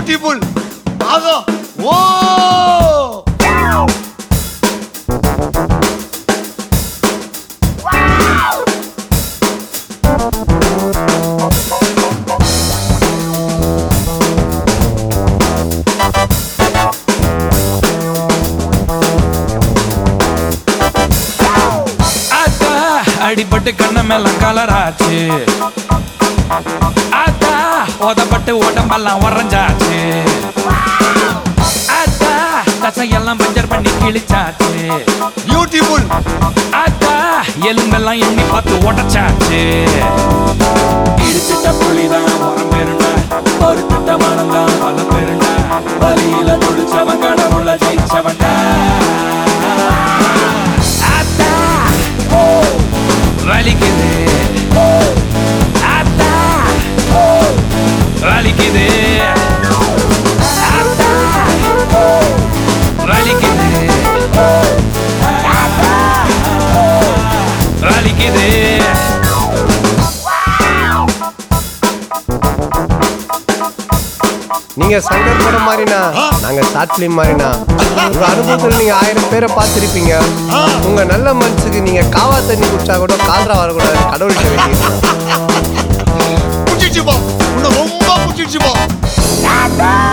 beautiful ஆகா ஓ ஆத்தா அடிபட்டு கண்ண மேலாம் கலராச்சு ஆத்தா உதப்பட்டு உடம்பெல்லாம் உறைஞ்சாச்சு ஆத்தா தசையெல்லாம் பஞ்சர் பண்ணி கிழிச்சாச்சு பியூட்டிஃபுல் ஆத்தா எலும்பெல்லாம் எண்ணி பார்த்து உடச்சாச்சு இடிச்சிட்ட புள்ளிதான் உரம் பெருண்டா ஒரு திட்ட மனம்தான் பல பெருண்டா வலியில துடிச்சவன் கடவுள ஜெயிச்சவன்டா ஆத்தா ஓ வலிக்குது ஓ ஆத்தா ஓ வலிக்குது ஆத்தா ஓ வலிக்குது ஓ ஆத்தா ஓ வலிக்குது நீங்க சங்கர் படம் மாதிரினா நாங்க ஷார்ட் பிலிம் மாதிரினா உங்க அனுபவத்துல நீங்க ஆயிரம் பேரை பார்த்திருப்பீங்க உங்க நல்ல மனசுக்கு நீங்க காவா தண்ணி குடிச்சா கூட கால்ரா வரக்கூடாது கடவுள்கிட்ட வேண்டியிருக்கோம் பிடிச்சிச்சு போ உன்னை ரொம்ப பிடிச்சிச்சு போ ஆ